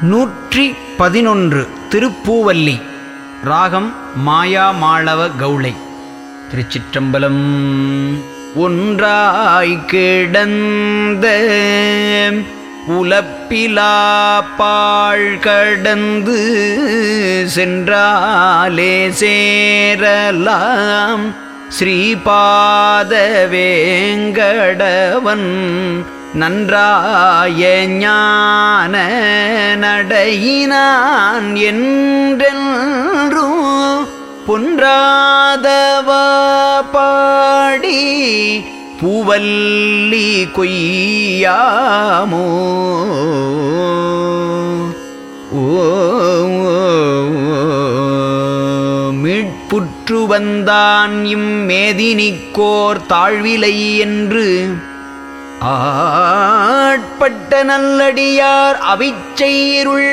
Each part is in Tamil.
நூற்றி பதினொன்று திருப்பூவல்லி ராகம் மாயா மாளவ கௌளை திருச்சிற்றம்பலம் ஒன்றாய் கிடந்த உலப்பிலா பாழ் கடந்து சென்றாலே சேரலாம் ஸ்ரீபாத வேங்கடவன் நன்றாய ஞான நடையினான் என்றென்றும் பொன்றாதவா பாடி பூவல்லி கொய்யாமோ ஓ மீட்புற்று வந்தான் இம்மேதினிக்கோர் தாழ்விலை என்று ஆட்பட்ட நல்லடியார் அவிச்செயிருள்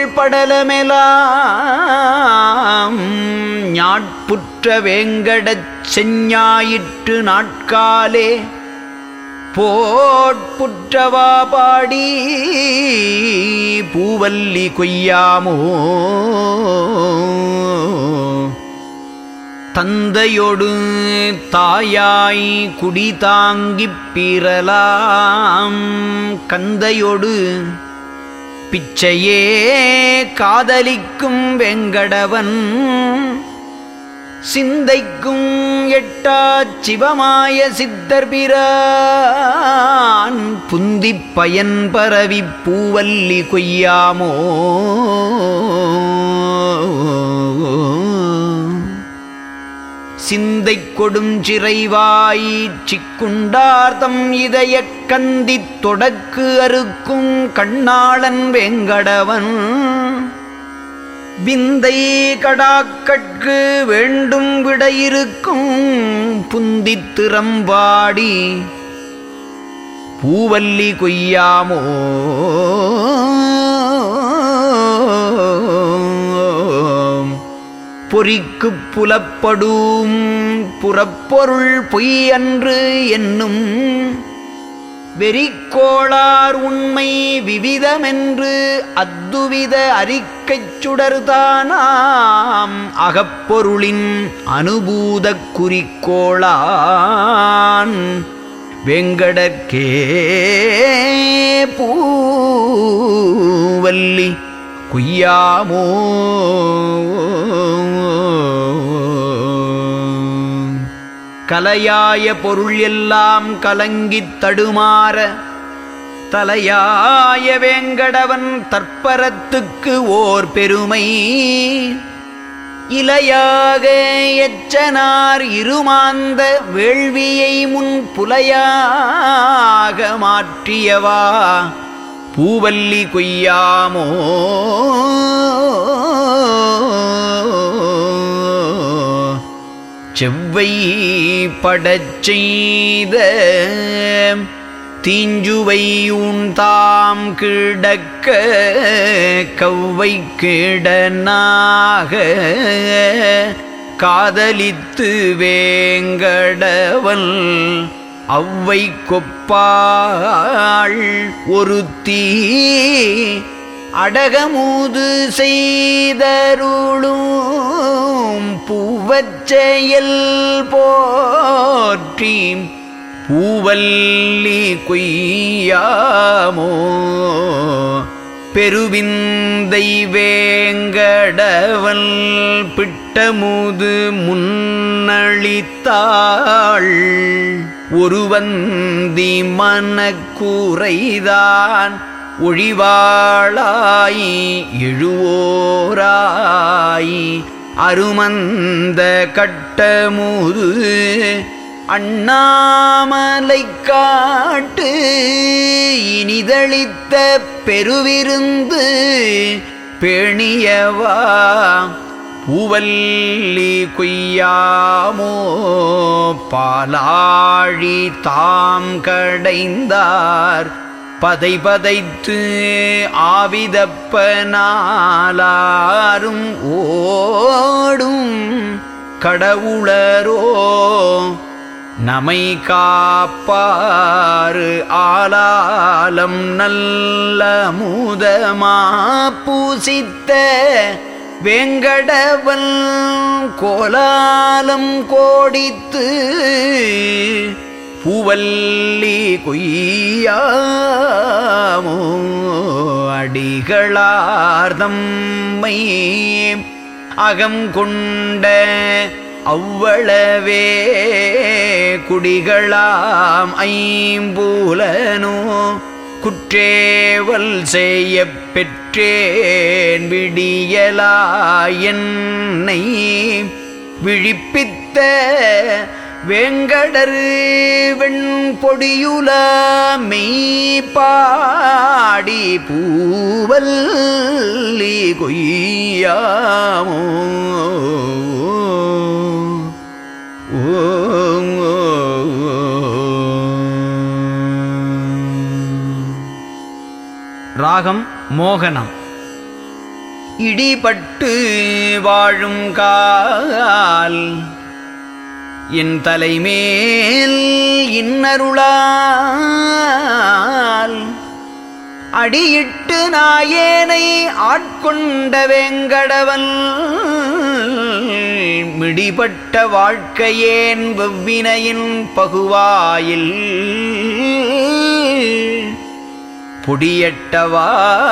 படலமெலாம் ஞாட்புற்ற வேங்கடச் செஞ்ஞாயிற்று நாட்காலே போட்புற்றவா பாடி பூவல்லி கொய்யாமோ தந்தையொடு தாயாய் குடி தாங்கிப் பிறலாம் கந்தையொடு பிச்சையே காதலிக்கும் வெங்கடவன் சிந்தைக்கும் எட்டா சிவமாய சித்தர்பிரான் புந்திப் பயன் பரவி பூவல்லி கொய்யாமோ சிந்தை கொடும் சிறைவாய் சிக்குண்டார்த்தம் இதய கந்தித் தொடக்கு அறுக்கும் கண்ணாளன் வெங்கடவன் விந்தை கடாக்கட்கு வேண்டும் விடையிருக்கும் புந்தித் திறம்பாடி பூவல்லி கொய்யாமோ பொறிக்குப் புலப்படும் புறப்பொருள் பொய் அன்று என்னும் வெறிக்கோளார் உண்மை விவிதமென்று அத்துவித அறிக்கைச் சுடர்தானாம் அகப்பொருளின் அனுபூதக் குறிக்கோளான் வெங்கடற்கே பூவல்லி குய்யாமோ கலையாய பொருள் எல்லாம் கலங்கித் தடுமாற தலையாய வேங்கடவன் தற்பரத்துக்கு ஓர் பெருமை இலையாக எச்சனார் இருமாந்த வேள்வியை முன் புலையாக மாற்றியவா பூவல்லி கொய்யாமோ செவ்வை படச்செய்த தீஞ்சுவையூன் தாம் கிடக்க கவ்வை கிடனாக காதலித்து வேங்கடவல் அவ்வை கொப்பாள் ஒருத்தி அடகமூது செய்தருளும் பூவச்செயல் போற்றி பூவல்லி கொய்யாமோ பெருவிந்தை வேங்கடவல் பிட்டமுது முன்னளித்தாள் ஒருவந்தி மனக்குறைதான் ஒழிவாளாய் எழுவோராய் அருமந்த கட்டமுது அண்ணாமலை காட்டு இனிதளித்த பெருவிருந்து பேணியவா பூவல்லி கொய்யாமோ பாலாழி தாம் கடைந்தார் பதை பதைத்து ஆவிதப்பனாலாரும் ஓடும் கடவுளரோ நமை காப்பாறு ஆலாலம் நல்ல மூதமா பூசித்த வேங்கடவன் கோலாலம் கோடித்து பூவல்லி கொய்யாமோ அடிகளார்தம்மை அகம் கொண்ட அவ்வளவே குடிகளாம் ஐம்பூலனோ குற்றேவல் செய்ய பெற்றேன் விடியலாயன்னை விழிப்பித்த வேங்கடர் வெண்பொடியுல மெய்ப்பாடி பூவல்லி கொய்யாமோ ராகம் மோகனம் இடிபட்டு வாழும் கால் என் தலைமேல் இன்னருளால் அடியிட்டு நாயேனை ஆட்கொண்ட வேங்கடவன் மிடிபட்ட வாழ்க்கையேன் வெவ்வினையின் பகுவாயில் பொடியட்டவா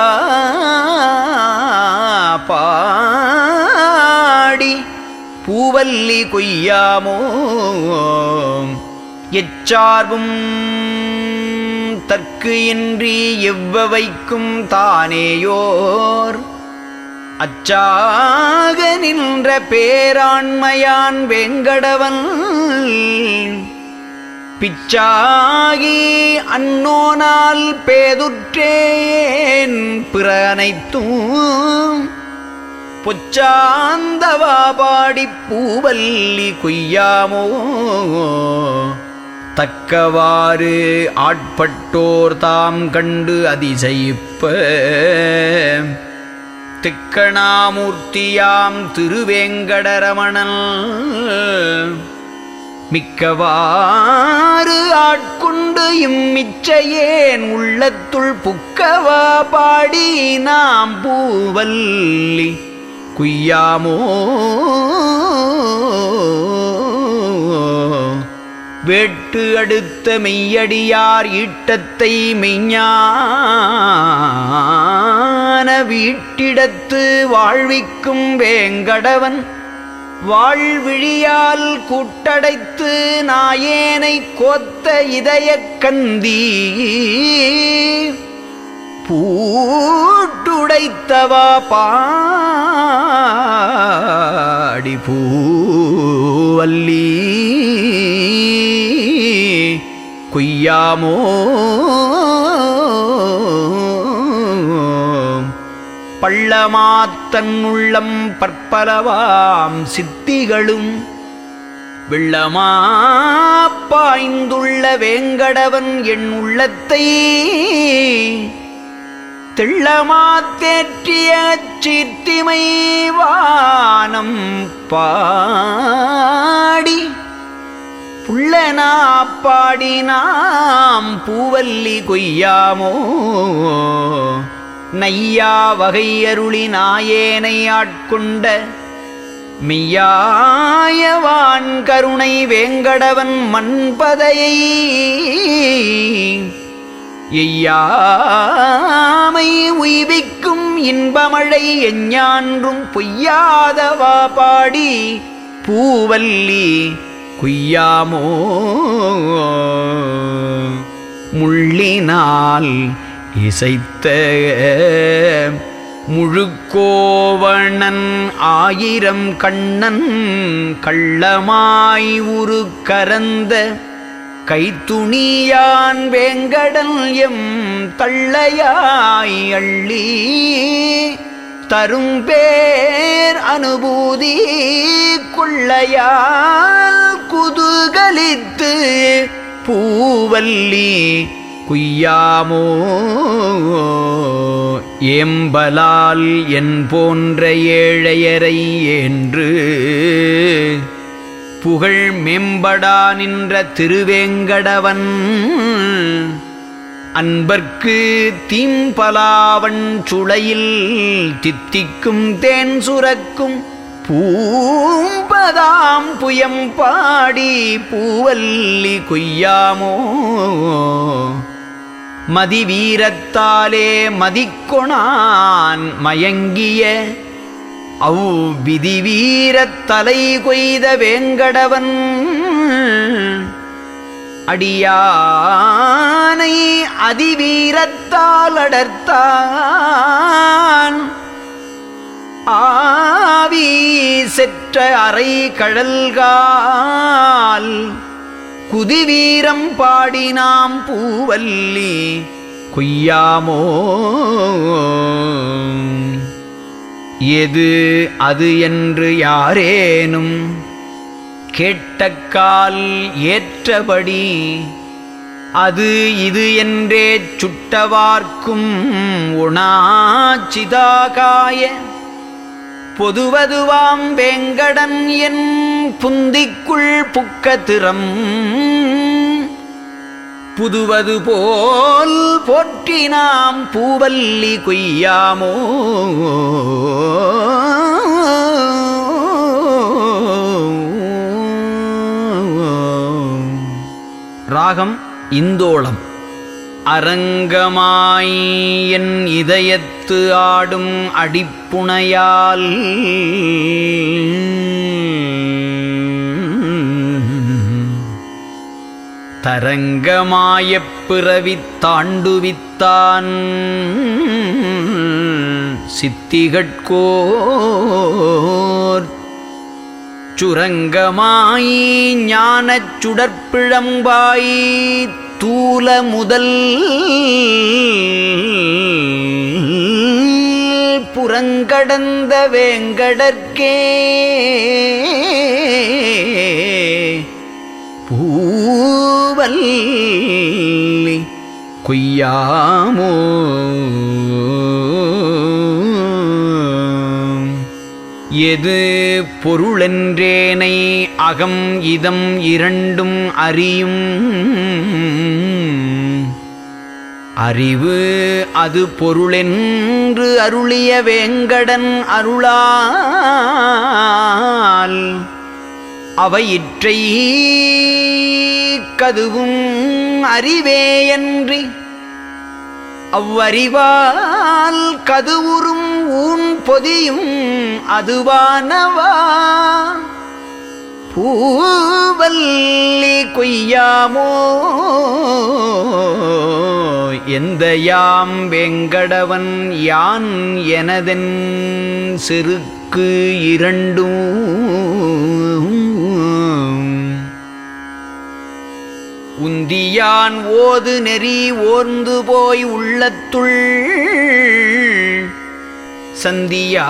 பாடி பூவல்லி கொய்யாமோ எச்சார்பும் தற்கு இன்றி எவ்வவைக்கும் தானேயோர் அச்சாக நின்ற பேராண்மையான் வெங்கடவன் பிச்சாகி அன்னோனால் பேதுற்றேன் பிற அனைத்தும் பொச்சாந்தவா பாடி பூவல்லி கொய்யாமோ தக்கவாறு ஆட்பட்டோர் தாம் கண்டு அதிசயிப்ப திக்கணாமூர்த்தியாம் திருவேங்கடரமணன் மிக்கவாறு ஆட்கொண்டு இம்மிச்சையேன் உள்ளத்துள் புக்கவா பாடி நாம் பூவல்லி குய்யாமோ வேட்டு அடுத்த மெய்யடியார் ஈட்டத்தை மெய்ஞான வீட்டிடத்து வாழ்விக்கும் வேங்கடவன் வாழ்விழியால் கூட்டடைத்து நாயேனை கோத்த இதயக் கந்தி பூட்டுடைத்தவா பாடி பூவல்லி கொய்யாமோ பள்ளமாத்தன் உள்ளம் பற்பலவாம் சித்திகளும் வெள்ளமாப்பாய்ந்துள்ள வேங்கடவன் என் உள்ளத்தை தெள்ளமாத்தேற்றிய சீர்த்திமை வானம் பாடி புள்ளனா பாடி நாம் பூவல்லி கொய்யாமோ நையா வகை அருளி நாயேனை ஆட்கொண்ட மெய்யாயவான் கருணை வேங்கடவன் மண்பதையை எய்யாமை உய்விக்கும் இன்பமழை எஞ்ஞான்றும் பொய்யாதவா பாடி பூவல்லி குய்யாமோ முள்ளினால் இசைத்த முழுக்கோவணன் ஆயிரம் கண்ணன் கள்ளமாய் உரு கரந்த கைத்துணியான் வேங்கடன் எம் தள்ளையாய் அள்ளி தரும் பேர் அனுபூதி கொள்ளையால் குதுகலித்து பூவல்லி குய்யாமோ ஏம்பலால் என் போன்ற ஏழையரை என்று புகழ் மேம்படா நின்ற திருவேங்கடவன் அன்பர்க்கு தீம்பலாவன் சுளையில் தித்திக்கும் தேன் சுரக்கும் பூம்பதாம் புயம் பாடி பூவல்லி கொய்யாமோ மதிவீரத்தாலே மதிக்கொணான் மயங்கிய அவ் விதிவீரத் தலை கொய்த வேங்கடவன் அடியானை அதிவீரத்தால் அடர்த்தான் ஆவி செற்ற அறை கழல்கால் குதிவீரம் பாடினாம் பூவல்லி கொய்யாமோ எது அது என்று யாரேனும் கேட்டக்கால் ஏற்றபடி அது இது என்றே சுட்டவார்க்கும் உணாச்சிதாகாய பொதுவதுவாம் வேங்கடன் என் புந்திக்குள் புக்க திறம் புதுவது போல் போற்றினாம் பூவல்லி கொய்யாமோ ராகம் இந்தோளம் அரங்கமாய் என் இதயத்து ஆடும் அடிப்புணையால் தரங்கமாயப் பிறவித் தாண்டுவித்தான் சித்திகட்கோர் சுரங்கமாய் ஞானச் சுடற்பிழம்பாய் தூல முதல் புறங்கடந்த வேங்கடற்கே பூவல்லி கொய்யாமோ எது பொருளென்றேனை அகம் இதம் இரண்டும் அறியும் அறிவு அது பொருளென்று அருளிய வேங்கடன் அருளால் அவையிற்றை கதுவும் அறிவேயன்றி அவ்வறிவால் கதுவுறும் ஊன் பொதியும் அதுவானவா பூவல்லி கொய்யாமோ எந்த யாம் வெங்கடவன் யான் எனதென் செருக்கு இரண்டும் உந்தியான் ஓது நெறி ஓர்ந்து போய் உள்ளத்துள் சந்தியா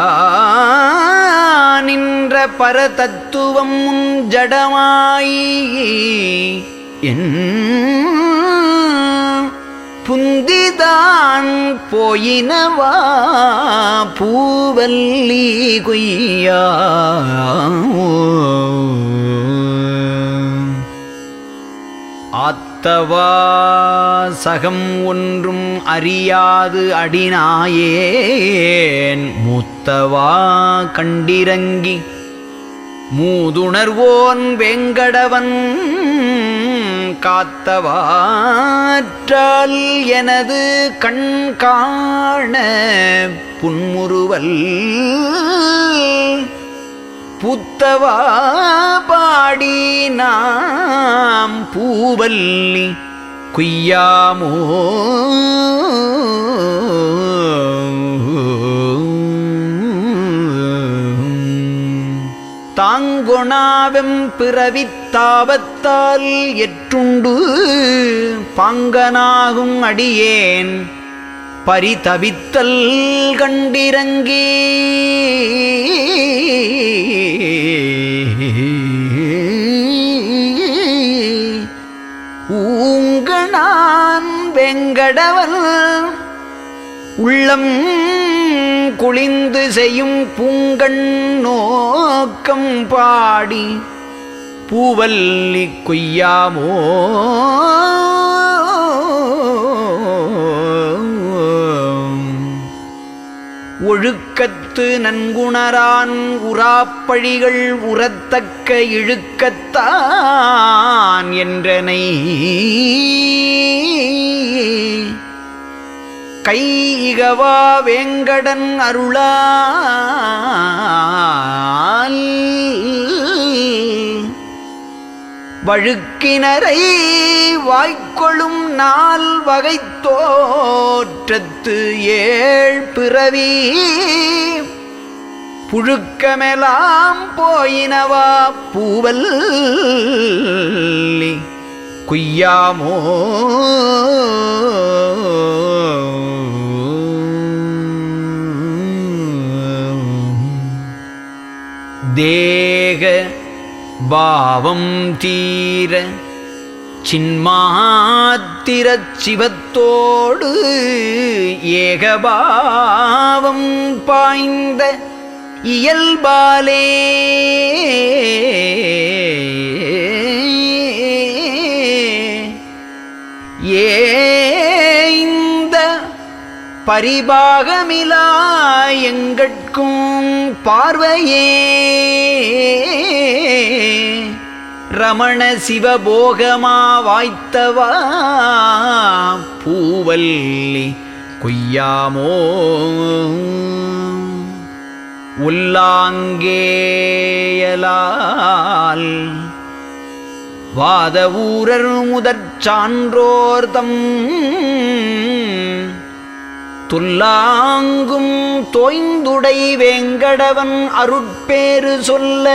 நின்ற பரதத்துவம் உன் ஜடமாய் என் புந்திதான் போயினவா பூவல்லி கொய்யா ஆத்தவா சகம் ஒன்றும் அறியாது அடினாயேன் மூத்தவா கண்டிரங்கி மூதுணர்வோன் வெங்கடவன் காத்தவாற்றால் எனது கண் காண புன்முறுவல் புத்தவா பாடி நாம் பூவல்லி குய்யாமோ தாங்கொணாவெம் பிறவித் தாபத்தால் எற்றுண்டு பாங்கனாகும் அடியேன் பரிதவித்தல் கண்டிரங்கி ஊங்கணான் வெங்கடவன் உள்ளம் குளிந்து செய்யும் பூங்கண் நோக்கம் பாடி பூவல்லி கொய்யாமோ ஒழுக்கத்து நன்குணரான் உராப்பழிகள் உரத்தக்க இழுக்கத்தான் என்றனை கை இகவா வேங்கடன் அருளால் வழுக்கினரை வாய்க்கொள்ளும் நாள் வகை தோற்றத்து ஏழ் பிறவி புழுக்கமெலாம் போயினவா பூவல் குய்யாமோ தேக பாவம் தீர சின்மாத்திரச் சிவத்தோடு ஏகபாவம் பாய்ந்த இயல்பாலே ஏந்த பரிபாகமிலா எங்கட்கும் பார்வையே ரமண சிவபோகமா வாய்த்தவா பூவல்லி கொய்யாமோ உல்லாங்கேயலால் வாத ஊரர் முதற் சான்றோர்தம் துல்லாங்கும் தோய்ந்துடை வேங்கடவன் அருட்பேறு சொல்ல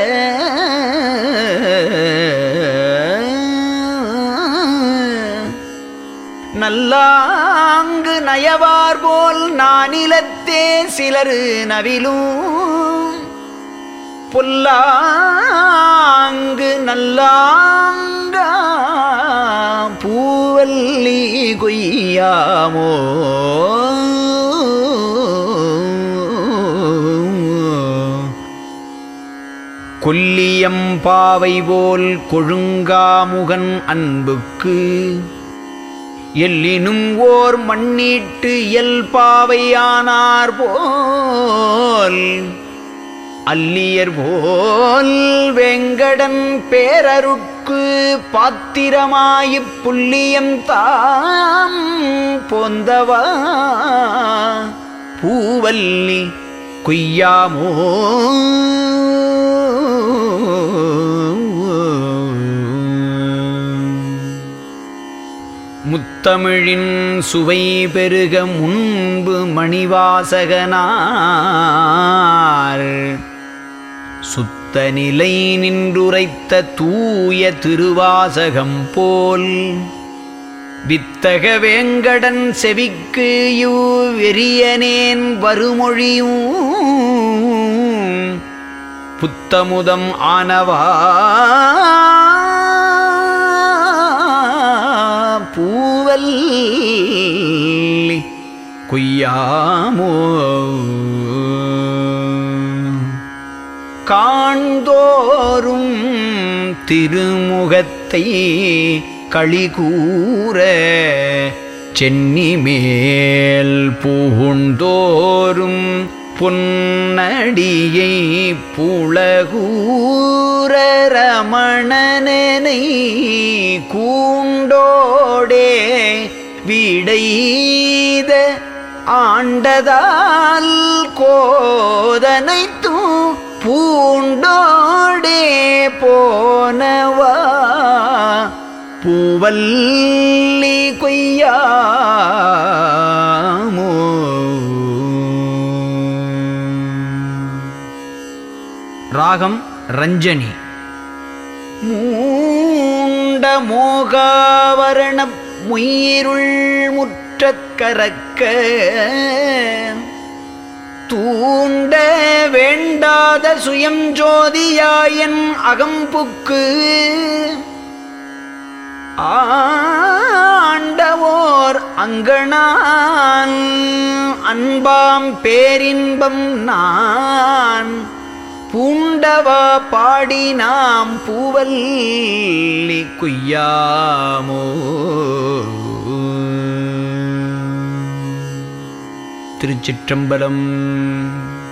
நல்லாங்கு நயவார் போல் நானிலத்தே சிலர் நவிலும் பொல்லாங்கு நல்லாங்க பூவல்லி கொய்யாமோ கொல்லியம் பாவை போல் கொழுங்காமுகன் அன்புக்கு எல்லினும் ஓர் மண்ணீட்டு இயல்பாவையானார் போல் அல்லியர் போல் வெங்கடன் பேரருட்கு பாத்திரமாயிப் புள்ளியம் தாம் போந்தவா பூவல்லி கொய்யாமோ முத்தமிழின் சுவை பெருக முன்பு மணிவாசகனார் சுத்த நிலை நின்றுரைத்த தூய திருவாசகம் போல் வித்தக வேங்கடன் செவிக்கு யூ வெறியனேன் வருமொழியும் புத்தமுதம் ஆனவா பூவல்லி கொய்யாமோ காண்தோறும் திருமுகத்தை களிகூற சென்னி மேல் பூண்டோறும் பொன்னடியை புலகூர ரமணனனை கூண்டோடே விடைத ஆண்டதால் கோதனைத்தும் பூண்டோடே போனவா பூவல்லி கொய்யாமோ ராகம் ரஞ்சனி மூண்ட மோகாவரண முயிருள் முற்றக்கரக்க தூண்ட வேண்டாத சுயம் ஜோதியாயன் அகம்புக்கு ஆண்டவோர் அங்கணான் அன்பாம் பேரின்பம் நான் பூண்டவா பாடி நாம் பூவல்லி குய்யாமோ திருச்சிற்றம்பலம்